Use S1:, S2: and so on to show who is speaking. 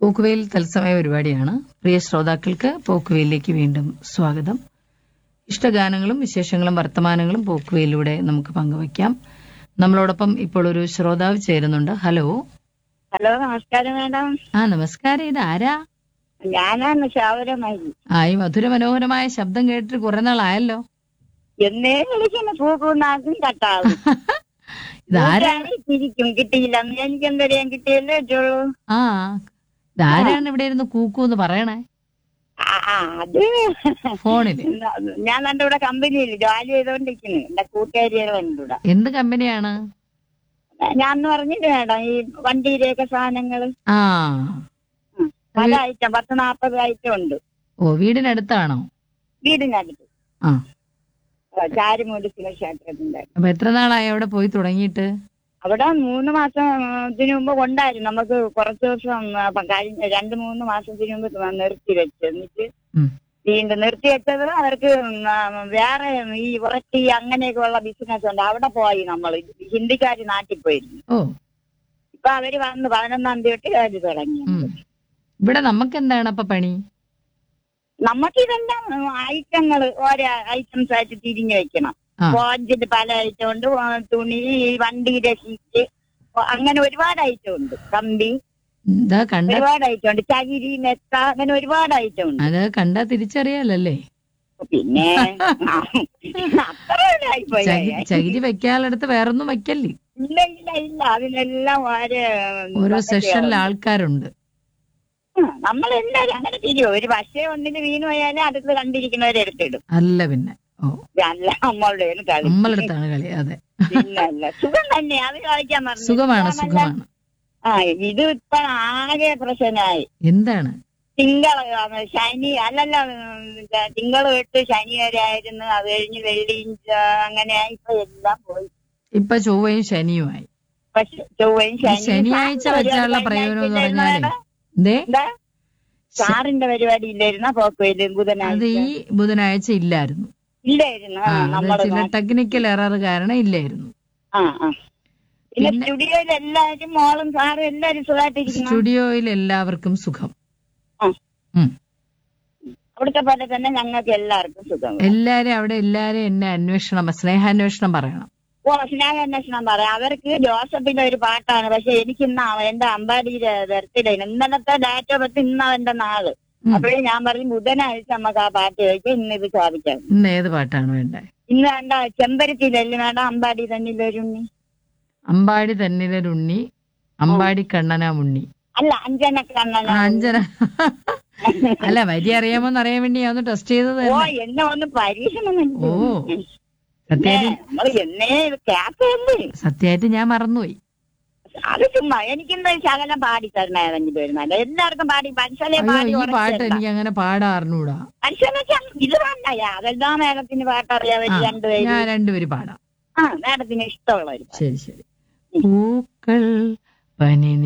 S1: പോക്കുവെയിൽ തത്സമയ പരിപാടിയാണ് പ്രിയ ശ്രോതാക്കൾക്ക് പോക്കുവെയിലേക്ക് വീണ്ടും സ്വാഗതം ഇഷ്ടഗാനങ്ങളും വിശേഷങ്ങളും വർത്തമാനങ്ങളും പോക്കുവെയിലൂടെ നമുക്ക് പങ്കുവയ്ക്കാം നമ്മളോടൊപ്പം ഇപ്പോൾ ഒരു ശ്രോതാവ് ചേരുന്നുണ്ട് ഹലോ
S2: ഹലോ നമസ്കാരം മാഡം
S1: ആ നമസ്കാരം ഇത് ആരാ
S2: ഞാനാണ് ശാവരമായി
S1: ആ ഈ മധുര മനോഹരമായ ശബ്ദം കേട്ടിട്ട് കുറെ നാളായല്ലോ
S2: എന്നേ വിളിക്കുന്ന പൂക്കുന്നാക്കും കട്ടാവും
S1: ഇതാരാ
S2: ഊരാണ് തിരിക്കും കിട്ടിയില്ല അന്ന് എനിക്ക് എന്തറിയാൻ കിട്ടിയല്ലേ വെച്ചുള്ളൂ
S1: ആ ഇതാരാണ് ഇവിടെ ഇരുന്ന് കൂക്കു എന്ന് പറയണേ
S2: ആ, ആ, അത്
S1: ഫോണില്
S2: ഞാൻ എന്റെ ഇവിടെ കമ്പനിയിൽ ജോലി ചെയ്തോണ്ടിരിക്കുന്നു എന്റെ കൂട്ടുകാരികളുണ്ട് ഇവിടെ
S1: എന്ത് കമ്പനിയാണ്
S2: ഞാൻ അന്ന് പറഞ്ഞില്ല മേഡം ഈ വണ്ടിയിലേക്ക് സാധനങ്ങള്
S1: ആ
S2: ഉം. പല ഐറ്റം പത്ത് നാപ്പത് ഐറ്റം ഉണ്ട്
S1: ഓ വീടിനടുത്താണോ
S2: വീടിനടുത്ത്
S1: ആ
S2: ചാരുമൂടി ശിവക്ഷേത്രത്തിന്റെ
S1: അപ്പൊ എത്ര നാളായി അവിടെ പോയി തുടങ്ങിയിട്ട്
S2: അവിടെ മൂന്ന് മാസം ഇതിനു മുമ്പ് കൊണ്ടായിരുന്നു നമുക്ക് കുറച്ച് ദിവസം ആ, പ- കഴിഞ്ഞ രണ്ട് മൂന്ന് മാസത്തിന് മുമ്പ് ത- നിർത്തി വെച്ച് എന്നിട്ട്
S1: ഉം.
S2: വീണ്ടും നിർത്തി വെച്ചത് അവർക്ക് ഉം, ആ, വേറെ ഈ ഉറച്ചി അങ്ങനെയൊക്കെയുള്ള ബിസിനസ് ഉണ്ട് അവിടെ പോയി നമ്മൾ ഹിന്ദിക്കാര് നാട്ടിൽ പോയിരുന്നു
S1: ഓ
S2: ഇപ്പൊ അവര് വന്ന് പതിനൊന്നാം തീയതി തൊട്ട് ജോലി തുടങ്ങി
S1: ഉം. ഇവിടെ നമുക്ക് എന്താണ് അപ്പൊ പണി
S2: നമുക്ക് ഇതെല്ലാം ഐറ്റങ്ങൾ ഓരോ ഐറ്റംസ് ആയിട്ട് തിരിഞ്ഞു വെക്കണം
S1: ആ.
S2: സ്പോഞ്ചിൽ പല ഐറ്റം ഉണ്ട് ആ, തുണി ഈ വണ്ടിയുടെ ഷീറ്റ് അങ്ങനെ ഒരുപാട് ഐറ്റം ഉണ്ട് കമ്പി
S1: ഇതാ കണ്ട
S2: ഒരുപാട് ഐറ്റം ഉണ്ട് ചകിരി നെത്ത അങ്ങനെ ഒരുപാട് ഐറ്റം ഉണ്ട്
S1: അത് കണ്ടാ തിരിച്ചറിയാലല്ലേ
S2: പിന്നെ അത്ര ഇതായിപ്പോയി.
S1: ചകിരി ചകിരി വെക്കാളടുത്ത് വേറൊന്നും വെക്കല്ലേ
S2: ഇല്ല ഇല്ല ഇല്ല അതിനെല്ലാം ഓരോ
S1: ഓരോ സെഷനിൽ ആൾക്കാരുണ്ട്
S2: നമ്മളെല്ലാരും അങ്ങനെ തിരിയോ ഒരു പക്ഷേ ഒന്നിന് വീണ് പോയാലും അടുത്ത് കണ്ടിരിക്കുന്നവരെ എടുത്തിടും
S1: അല്ല പിന്നെ ഓ
S2: അല്ല നമ്മളുടെ കളി
S1: നമ്മളടുത്താണ് കളി അതെ
S2: പിന്നല്ല സുഖം തന്നെ അത് കളിക്കാൻ പറഞ്ഞു
S1: സുഖമാണ് സുഖമാണ്
S2: ആ ഇത് ഇപ്പൊ ആകെ പ്രശ്നമായി
S1: എന്താണ്
S2: തിങ്കൾ ശനി അല്ലല്ല തിങ്കൾ തൊട്ട് ശനി വരെ ആയിരുന്നു അത് കഴിഞ്ഞ് വെള്ളി അങ്ങനെ ഇപ്പൊ എല്ലാം പോയി
S1: ഇപ്പൊ ചൊവ്വയും ശനിയുമായി
S2: പക്ഷെ ചൊവ്വയും
S1: ഈ ശനിയാഴ്ച വെച്ചാലുള്ള പ്രയോജനം എന്ന് പറഞ്ഞാലേ എന്തേ
S2: എന്താ സാറിന്റെ പരിപാടി ഇല്ലായിരുന്ന പോക്കുവയില്
S1: അത്
S2: ബുധനാഴ്ച
S1: ഈ ബുധനാഴ്ച ഇല്ലായിരുന്നു
S2: ഇല്ലായിരുന്നു
S1: ആ
S2: ആ
S1: അത്
S2: നമ്മള്
S1: ചില ടെക്നിക്കൽ എറർ കാരണം ഇല്ലായിരുന്നു
S2: ആ ആ പിന്നെ
S1: പിന്നെ-
S2: സ്റ്റുഡിയോയിൽ എല്ലാവരും മോളും സാറും എല്ലാരും സുഖമായിട്ടിരിക്കുന്നു
S1: സ്റ്റുഡിയോയിൽ എല്ലാവർക്കും സുഖം
S2: അവിടുത്തെ പോലെ തന്നെ ഞങ്ങൾക്ക് എല്ലാവർക്കും സുഖം
S1: എല്ലാരും അവിടെ എല്ലാരും എന്നെ അന്വേഷണം സ്നേഹാന്വേഷണം പറയണം
S2: ഓ സ്നേഹാന്വേഷണം പറയാം അവർക്ക് ജോസഫിന്റെ ഒരു പാട്ടാണ് പക്ഷെ എനിക്ക് ഇന്ന് അവ- എന്റെ അമ്പാടിയുടെ ബർത്ത്ഡേ ഇന്നലത്തെ ഡാറ്റ് പത്ത് ഇന്ന് അവന്റെ നാള്
S1: ഉം.
S2: അപ്പോഴേ ഞാൻ പറഞ്ഞു ബുധനാഴ്ച നമുക്ക് ആ പാട്ട് ചോദിക്കാം ഇന്ന് ഇത് സാധിക്കാം
S1: ഇന്ന് ഏത് പാട്ടാണ് വേണ്ടേ
S2: ഇന്ന് വേണ്ട ചെമ്പരത്തിയിലല്ലേ വേണ്ട അമ്പാടി തന്നിലൊരുണ്ണി
S1: അമ്പാടി തന്നിലൊരുണ്ണി അമ്പാടി കണ്ണനാ മുണ്ണി
S2: അല്ല അഞ്ജന കണ്ണന
S1: ആ, അഞ്ജന അല്ല വരി അറിയാമോന്ന് അറിയാൻ വേണ്ടി ഞാൻ ഒന്ന് ടെസ്റ്റ് ചെയ്തത്
S2: ഓ
S1: തന്നെ
S2: എന്നെ ഒന്ന് പരീക്ഷണം
S1: ഓ സത്യമായിട്ട്
S2: നമ്മൾ എന്നേ കേക്കല്ലേ
S1: സത്യമായിട്ട് ഞാൻ മറന്നുപോയി
S2: അത് ചുമ്മാ എനിക്കിന്ന് ശകലം പാടി തരണ ഏതെങ്കിലും വരുന്നല്ല എല്ലാവർക്കും പാടി മനുഷ്യനെ
S1: അയ്യോ
S2: പാടി
S1: ഈ പാട്ട്
S2: ഉറച്ചല്ല.
S1: എനിക്ക് അങ്ങനെ പാടാറിഞ്ഞൂടാ
S2: മനുഷ്യനെ ച- ഇത് വേണ്ട അതെല്ലാം മേഡത്തിന് പാട്ടറിയാൻ
S1: ആ,
S2: രണ്ടുപേരും
S1: ഞാൻ രണ്ടുപേര് പാടാം
S2: ആ മേഡത്തിന് ഇഷ്ടമുള്ള ഒരു പാട്ട്.
S1: ശരി ശരി പൂക്കൾ പനി